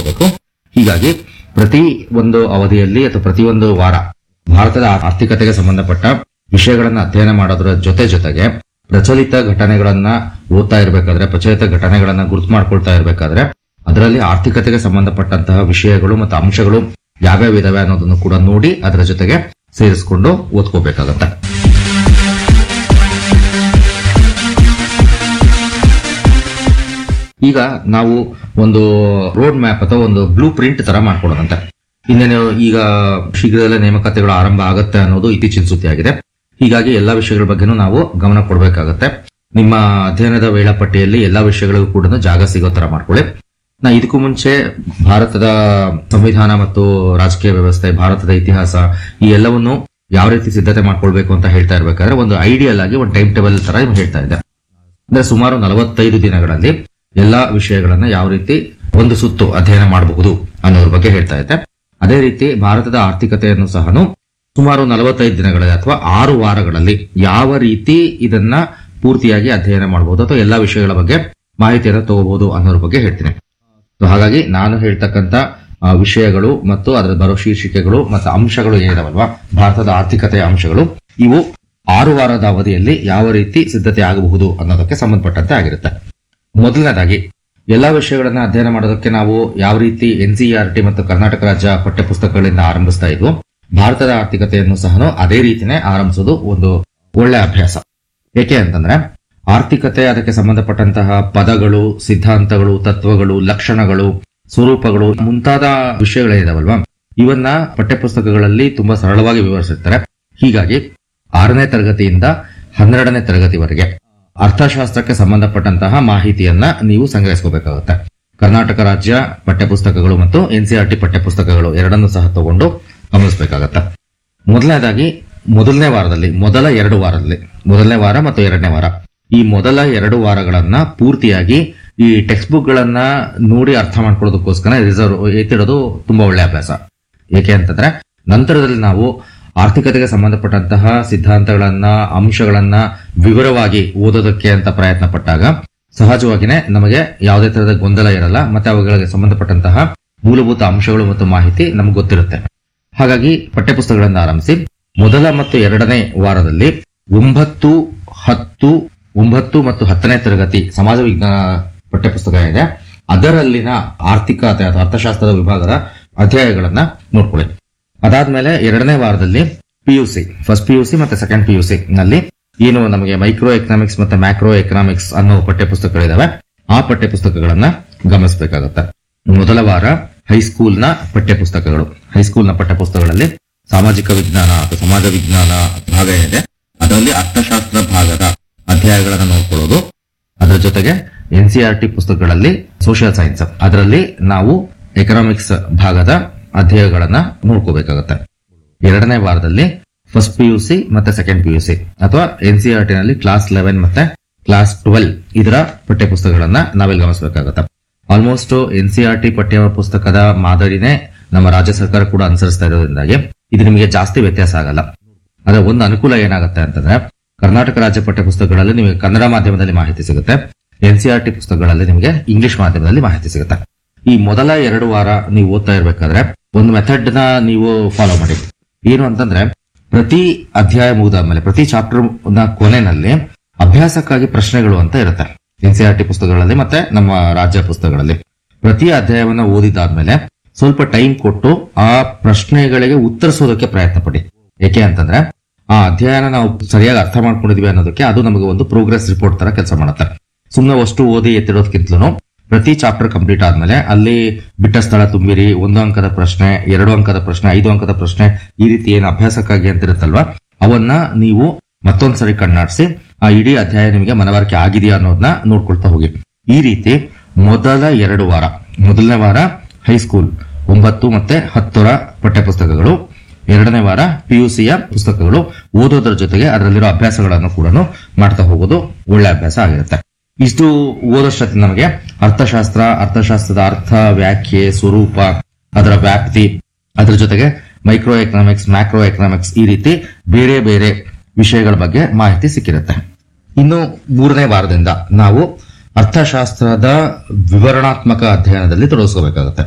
ಮಾಡ್ಕೋಬೇಕು ಹೀಗಾಗಿ ಪ್ರತಿ ಒಂದು ಅವಧಿಯಲ್ಲಿ ಅಥವಾ ಪ್ರತಿಯೊಂದು ವಾರ ಭಾರತದ ಆರ್ಥಿಕತೆಗೆ ಸಂಬಂಧಪಟ್ಟ ವಿಷಯಗಳನ್ನ ಅಧ್ಯಯನ ಮಾಡೋದ್ರ ಜೊತೆ ಜೊತೆಗೆ ಪ್ರಚಲಿತ ಘಟನೆಗಳನ್ನ ಓದ್ತಾ ಇರಬೇಕಾದ್ರೆ ಪ್ರಚಲಿತ ಘಟನೆಗಳನ್ನ ಗುರುತು ಮಾಡ್ಕೊಳ್ತಾ ಇರಬೇಕಾದ್ರೆ ಅದರಲ್ಲಿ ಆರ್ಥಿಕತೆಗೆ ಸಂಬಂಧಪಟ್ಟಂತಹ ವಿಷಯಗಳು ಮತ್ತು ಅಂಶಗಳು ಯಾವ್ಯಾವ ಇದಾವೆ ಅನ್ನೋದನ್ನು ಕೂಡ ನೋಡಿ ಅದರ ಜೊತೆಗೆ ಸೇರಿಸ್ಕೊಂಡು ಓದ್ಕೋಬೇಕಾಗತ್ತೆ ಈಗ ನಾವು ಒಂದು ರೋಡ್ ಮ್ಯಾಪ್ ಅಥವಾ ಒಂದು ಬ್ಲೂ ಪ್ರಿಂಟ್ ತರ ಮಾಡ್ಕೊಳ್ಳೋದಂತೆ ಇನ್ನೇನು ಈಗ ಶೀಘ್ರದಲ್ಲೇ ನೇಮಕಾತಿಗಳು ಆರಂಭ ಆಗುತ್ತೆ ಅನ್ನೋದು ಇತ್ತೀಚಿನ ಸುದ್ದಿ ಆಗಿದೆ ಹೀಗಾಗಿ ಎಲ್ಲಾ ವಿಷಯಗಳ ಬಗ್ಗೆನೂ ನಾವು ಗಮನ ಕೊಡಬೇಕಾಗತ್ತೆ ನಿಮ್ಮ ಅಧ್ಯಯನದ ವೇಳಾಪಟ್ಟಿಯಲ್ಲಿ ಎಲ್ಲಾ ವಿಷಯಗಳಿಗೂ ಕೂಡ ಜಾಗ ಸಿಗೋ ತರ ಮಾಡ್ಕೊಳ್ಳಿ ನಾ ಇದಕ್ಕೂ ಮುಂಚೆ ಭಾರತದ ಸಂವಿಧಾನ ಮತ್ತು ರಾಜಕೀಯ ವ್ಯವಸ್ಥೆ ಭಾರತದ ಇತಿಹಾಸ ಈ ಎಲ್ಲವನ್ನು ಯಾವ ರೀತಿ ಸಿದ್ಧತೆ ಮಾಡ್ಕೊಳ್ಬೇಕು ಅಂತ ಹೇಳ್ತಾ ಇರ್ಬೇಕಾದ್ರೆ ಒಂದು ಐಡಿಯಲ್ ಆಗಿ ಒಂದು ಟೈಮ್ ಟೇಬಲ್ ತರ ಹೇಳ್ತಾ ಇದೆ ಅಂದ್ರೆ ಸುಮಾರು ನಲವತ್ತೈದು ದಿನಗಳಲ್ಲಿ ಎಲ್ಲಾ ವಿಷಯಗಳನ್ನ ಯಾವ ರೀತಿ ಒಂದು ಸುತ್ತು ಅಧ್ಯಯನ ಮಾಡಬಹುದು ಅನ್ನೋದ್ರ ಬಗ್ಗೆ ಹೇಳ್ತಾ ಇದೆ ಅದೇ ರೀತಿ ಭಾರತದ ಆರ್ಥಿಕತೆಯನ್ನು ಸಹ ಸುಮಾರು ನಲವತ್ತೈದು ದಿನಗಳಲ್ಲಿ ಅಥವಾ ಆರು ವಾರಗಳಲ್ಲಿ ಯಾವ ರೀತಿ ಇದನ್ನ ಪೂರ್ತಿಯಾಗಿ ಅಧ್ಯಯನ ಮಾಡಬಹುದು ಅಥವಾ ಎಲ್ಲಾ ವಿಷಯಗಳ ಬಗ್ಗೆ ಮಾಹಿತಿಯನ್ನು ತಗೋಬಹುದು ಅನ್ನೋದ್ರ ಬಗ್ಗೆ ಹೇಳ್ತೀನಿ ಸೊ ಹಾಗಾಗಿ ನಾನು ಹೇಳ್ತಕ್ಕಂತ ಆ, ವಿಷಯಗಳು ಮತ್ತು ಅದರ ಬರೋ ಶೀರ್ಷಿಕೆಗಳು ಮತ್ತು ಅಂಶಗಳು ಏನಿದಾವಲ್ವಾ ಭಾರತದ ಆರ್ಥಿಕತೆಯ ಅಂಶಗಳು ಇವು ಆರು ವಾರದ ಅವಧಿಯಲ್ಲಿ ಯಾವ ರೀತಿ ಸಿದ್ಧತೆ ಆಗಬಹುದು ಅನ್ನೋದಕ್ಕೆ ಸಂಬಂಧಪಟ್ಟಂತೆ ಆಗಿರುತ್ತೆ ಮೊದಲನೇದಾಗಿ ಎಲ್ಲಾ ವಿಷಯಗಳನ್ನ ಅಧ್ಯಯನ ಮಾಡೋದಕ್ಕೆ ನಾವು ಯಾವ ರೀತಿ ಎನ್ಸಿಇಆರ್ಟಿ ಮತ್ತು ಕರ್ನಾಟಕ ರಾಜ್ಯ ಪಠ್ಯಪುಸ್ತಕಗಳಿಂದ ಆರಂಭಿಸ್ತಾ ಇದ್ವು ಭಾರತದ ಆರ್ಥಿಕತೆಯನ್ನು ಸಹ ಅದೇ ರೀತಿನೇ ಆರಂಭಿಸೋದು ಒಂದು ಒಳ್ಳೆ ಅಭ್ಯಾಸ ಏಕೆ ಅಂತಂದ್ರೆ ಆರ್ಥಿಕತೆ ಅದಕ್ಕೆ ಸಂಬಂಧಪಟ್ಟಂತಹ ಪದಗಳು ಸಿದ್ಧಾಂತಗಳು ತತ್ವಗಳು ಲಕ್ಷಣಗಳು ಸ್ವರೂಪಗಳು ಮುಂತಾದ ವಿಷಯಗಳೇನಿದಾವಲ್ವಾ ಇವನ್ನ ಪಠ್ಯಪುಸ್ತಕಗಳಲ್ಲಿ ತುಂಬಾ ಸರಳವಾಗಿ ವಿವರಿಸಿರ್ತಾರೆ ಹೀಗಾಗಿ ಆರನೇ ತರಗತಿಯಿಂದ ಹನ್ನೆರಡನೇ ತರಗತಿವರೆಗೆ ಅರ್ಥಶಾಸ್ತ್ರಕ್ಕೆ ಸಂಬಂಧಪಟ್ಟಂತಹ ಮಾಹಿತಿಯನ್ನ ನೀವು ಸಂಗ್ರಹಿಸ್ಕೋಬೇಕಾಗುತ್ತೆ ಕರ್ನಾಟಕ ರಾಜ್ಯ ಪಠ್ಯಪುಸ್ತಕಗಳು ಮತ್ತು ಎನ್ಸಿಆರ್ಟಿ ಪಠ್ಯಪುಸ್ತಕಗಳು ಎರಡನ್ನೂ ಸಹ ತಗೊಂಡು ಗಮನಿಸಬೇಕಾಗತ್ತೆ ಮೊದಲನೇದಾಗಿ ಮೊದಲನೇ ವಾರದಲ್ಲಿ ಮೊದಲ ಎರಡು ವಾರದಲ್ಲಿ ಮೊದಲನೇ ವಾರ ಮತ್ತು ಎರಡನೇ ವಾರ ಈ ಮೊದಲ ಎರಡು ವಾರಗಳನ್ನ ಪೂರ್ತಿಯಾಗಿ ಈ ಟೆಕ್ಸ್ಟ್ ಬುಕ್ ಗಳನ್ನ ನೋಡಿ ಅರ್ಥ ಮಾಡ್ಕೊಳ್ಳೋದಕ್ಕೋಸ್ಕರ ರಿಸರ್ವ್ ಎತ್ತಿಡೋದು ತುಂಬಾ ಒಳ್ಳೆ ಅಭ್ಯಾಸ ಏಕೆ ಅಂತಂದ್ರೆ ನಂತರದಲ್ಲಿ ನಾವು ಆರ್ಥಿಕತೆಗೆ ಸಂಬಂಧಪಟ್ಟಂತಹ ಸಿದ್ಧಾಂತಗಳನ್ನ ಅಂಶಗಳನ್ನ ವಿವರವಾಗಿ ಓದೋದಕ್ಕೆ ಅಂತ ಪ್ರಯತ್ನ ಪಟ್ಟಾಗ ಸಹಜವಾಗಿನೇ ನಮಗೆ ಯಾವುದೇ ತರಹದ ಗೊಂದಲ ಇರಲ್ಲ ಮತ್ತೆ ಅವುಗಳಿಗೆ ಸಂಬಂಧಪಟ್ಟಂತಹ ಮೂಲಭೂತ ಅಂಶಗಳು ಮತ್ತು ಮಾಹಿತಿ ನಮ್ಗೆ ಗೊತ್ತಿರುತ್ತೆ ಹಾಗಾಗಿ ಪಠ್ಯಪುಸ್ತಕಗಳಿಂದ ಆರಂಭಿಸಿ ಮೊದಲ ಮತ್ತು ಎರಡನೇ ವಾರದಲ್ಲಿ ಒಂಬತ್ತು ಹತ್ತು ಒಂಬತ್ತು ಮತ್ತು ಹತ್ತನೇ ತರಗತಿ ಸಮಾಜ ವಿಜ್ಞಾನ ಪಠ್ಯಪುಸ್ತಕ ಇದೆ ಅದರಲ್ಲಿನ ಆರ್ಥಿಕ ಅಥವಾ ಅರ್ಥಶಾಸ್ತ್ರದ ವಿಭಾಗದ ಅಧ್ಯಾಯಗಳನ್ನ ನೋಡ್ಕೊಳ್ಳಿ ಅದಾದ್ಮೇಲೆ ಎರಡನೇ ವಾರದಲ್ಲಿ ಪಿಯುಸಿ ಫಸ್ಟ್ ಪಿಯುಸಿ ಮತ್ತೆ ಸೆಕೆಂಡ್ ಪಿಯುಸಿ ನಲ್ಲಿ ಏನು ನಮಗೆ ಮೈಕ್ರೋ ಎಕನಾಮಿಕ್ಸ್ ಮತ್ತೆ ಮ್ಯಾಕ್ರೋ ಎಕನಾಮಿಕ್ಸ್ ಅನ್ನೋ ಪಠ್ಯಪುಸ್ತಕಗಳಿದಾವೆ ಆ ಪಠ್ಯಪುಸ್ತಕಗಳನ್ನ ಗಮನಿಸಬೇಕಾಗುತ್ತೆ ಮೊದಲ ವಾರ ಹೈಸ್ಕೂಲ್ನ ಪಠ್ಯಪುಸ್ತಕಗಳು ಹೈಸ್ಕೂಲ್ನ ಪಠ್ಯಪುಸ್ತಕಗಳಲ್ಲಿ ಸಾಮಾಜಿಕ ವಿಜ್ಞಾನ ಅಥವಾ ಸಮಾಜ ವಿಜ್ಞಾನ ಭಾಗ ಏನಿದೆ ಅದರಲ್ಲಿ ಅರ್ಥಶಾಸ್ತ್ರ ಭಾಗದ ಅಧ್ಯಾಯಗಳನ್ನ ನೋಡ್ಕೊಳ್ಳೋದು ಅದರ ಜೊತೆಗೆ ಎನ್ಸಿಆರ್ಟಿ ಪುಸ್ತಕಗಳಲ್ಲಿ ಸೋಷಿಯಲ್ ಸೈನ್ಸ್ ಅದರಲ್ಲಿ ನಾವು ಎಕನಾಮಿಕ್ಸ್ ಭಾಗದ ಅಧ್ಯಾಯಗಳನ್ನ ನೋಡ್ಕೋಬೇಕಾಗತ್ತೆ ಎರಡನೇ ವಾರದಲ್ಲಿ ಫಸ್ಟ್ ಪಿಯುಸಿ ಮತ್ತೆ ಸೆಕೆಂಡ್ ಪಿಯುಸಿ ಅಥವಾ ಎನ್ಸಿಆರ್ಟಿ ನಲ್ಲಿ ಕ್ಲಾಸ್ ಲೆವೆನ್ ಮತ್ತೆ ಕ್ಲಾಸ್ ಟ್ವೆಲ್ ಇದರ ಪಠ್ಯಪುಸ್ತಕಗಳನ್ನ ನಾವಿಲ್ಲಿ ಗಮನಿಸಬೇಕಾಗತ್ತೆ ಆಲ್ಮೋಸ್ಟ್ ಎನ್ಸಿಆರ್ಟಿ ಪಠ್ಯ ಪುಸ್ತಕದ ಮಾದರಿನೇ ನಮ್ಮ ರಾಜ್ಯ ಸರ್ಕಾರ ಕೂಡ ಅನುಸರಿಸ್ತಾ ಇರೋದ್ರಿಂದಾಗಿ ಇದು ನಿಮಗೆ ಜಾಸ್ತಿ ವ್ಯತ್ಯಾಸ ಆಗಲ್ಲ ಅದರ ಒಂದು ಅನುಕೂಲ ಏನಾಗುತ್ತೆ ಅಂತಂದ್ರೆ ಕರ್ನಾಟಕ ರಾಜ್ಯ ಪಠ್ಯಪುಸ್ತಕಗಳಲ್ಲಿ ನಿಮಗೆ ಕನ್ನಡ ಮಾಧ್ಯಮದಲ್ಲಿ ಮಾಹಿತಿ ಸಿಗುತ್ತೆ ಎನ್ಸಿಆರ್ಟಿ ಪುಸ್ತಕಗಳಲ್ಲಿ ನಿಮಗೆ ಇಂಗ್ಲಿಷ್ ಮಾಧ್ಯಮದಲ್ಲಿ ಮಾಹಿತಿ ಸಿಗುತ್ತೆ ಈ ಮೊದಲ ಎರಡು ವಾರ ನೀವು ಓದ್ತಾ ಇರ್ಬೇಕಾದ್ರೆ ಒಂದು ಮೆಥಡ್ ನ ನೀವು ಫಾಲೋ ಮಾಡಿ ಏನು ಅಂತಂದ್ರೆ ಪ್ರತಿ ಅಧ್ಯಾಯ ಮುಗಿದಾದ್ಮೇಲೆ ಪ್ರತಿ ಚಾಪ್ಟರ್ ನ ಕೊನೆಯಲ್ಲಿ ಅಭ್ಯಾಸಕ್ಕಾಗಿ ಪ್ರಶ್ನೆಗಳು ಅಂತ ಇರುತ್ತೆ ಎನ್ಸಿಆರ್ಟಿ ಪುಸ್ತಕಗಳಲ್ಲಿ ಮತ್ತೆ ನಮ್ಮ ರಾಜ್ಯ ಪುಸ್ತಕಗಳಲ್ಲಿ ಪ್ರತಿ ಅಧ್ಯಾಯವನ್ನ ಓದಿದಾದ್ಮೇಲೆ ಸ್ವಲ್ಪ ಟೈಮ್ ಕೊಟ್ಟು ಆ ಪ್ರಶ್ನೆಗಳಿಗೆ ಉತ್ತರಿಸೋದಕ್ಕೆ ಪ್ರಯತ್ನ ಪಡಿ ಏಕೆ ಅಂತಂದ್ರೆ ಆ ಅಧ್ಯಯನ ನಾವು ಸರಿಯಾಗಿ ಅರ್ಥ ಮಾಡ್ಕೊಂಡಿದೀವಿ ಅನ್ನೋದಕ್ಕೆ ಅದು ನಮಗೆ ಒಂದು ಪ್ರೋಗ್ರೆಸ್ ರಿಪೋರ್ಟ್ ತರ ಕೆಲಸ ಮಾಡುತ್ತೆ ಸುಮ್ಮನೆ ಅಷ್ಟು ಓದಿ ಎತ್ತಿಡೋದಕ್ಕಿಂತಲೂ ಪ್ರತಿ ಚಾಪ್ಟರ್ ಕಂಪ್ಲೀಟ್ ಆದ್ಮೇಲೆ ಅಲ್ಲಿ ಬಿಟ್ಟ ಸ್ಥಳ ತುಂಬಿರಿ ಒಂದು ಅಂಕದ ಪ್ರಶ್ನೆ ಎರಡು ಅಂಕದ ಪ್ರಶ್ನೆ ಐದು ಅಂಕದ ಪ್ರಶ್ನೆ ಈ ರೀತಿ ಏನು ಅಭ್ಯಾಸಕ್ಕಾಗಿ ಅಂತ ಇರುತ್ತಲ್ವಾ ಅವನ್ನ ನೀವು ಮತ್ತೊಂದ್ಸರಿ ಕಣ್ಣಾಡಿಸಿ ಆ ಇಡೀ ಅಧ್ಯಾಯ ನಿಮಗೆ ಮನವರಿಕೆ ಆಗಿದೆಯಾ ಅನ್ನೋದನ್ನ ನೋಡ್ಕೊಳ್ತಾ ಹೋಗಿ ಈ ರೀತಿ ಮೊದಲ ಎರಡು ವಾರ ಮೊದಲನೇ ವಾರ ಹೈಸ್ಕೂಲ್ ಒಂಬತ್ತು ಮತ್ತೆ ಹತ್ತರ ಪಠ್ಯಪುಸ್ತಕಗಳು ಎರಡನೇ ವಾರ ಪಿಯುಸಿಯ ಪುಸ್ತಕಗಳು ಓದೋದ್ರ ಜೊತೆಗೆ ಅದರಲ್ಲಿರೋ ಅಭ್ಯಾಸಗಳನ್ನು ಕೂಡ ಮಾಡ್ತಾ ಹೋಗೋದು ಒಳ್ಳೆ ಅಭ್ಯಾಸ ಆಗಿರುತ್ತೆ ಇಷ್ಟು ಓದೋಷ್ಟೊತ್ತಿಗೆ ನಮಗೆ ಅರ್ಥಶಾಸ್ತ್ರ ಅರ್ಥಶಾಸ್ತ್ರದ ಅರ್ಥ ವ್ಯಾಖ್ಯೆ ಸ್ವರೂಪ ಅದರ ವ್ಯಾಪ್ತಿ ಅದರ ಜೊತೆಗೆ ಮೈಕ್ರೋ ಎಕನಾಮಿಕ್ಸ್ ಮ್ಯಾಕ್ರೋ ಎಕನಾಮಿಕ್ಸ್ ಈ ರೀತಿ ಬೇರೆ ಬೇರೆ ವಿಷಯಗಳ ಬಗ್ಗೆ ಮಾಹಿತಿ ಸಿಕ್ಕಿರುತ್ತೆ ಇನ್ನು ಮೂರನೇ ವಾರದಿಂದ ನಾವು ಅರ್ಥಶಾಸ್ತ್ರದ ವಿವರಣಾತ್ಮಕ ಅಧ್ಯಯನದಲ್ಲಿ ತೊಡಗಿಸ್ಕೋಬೇಕಾಗುತ್ತೆ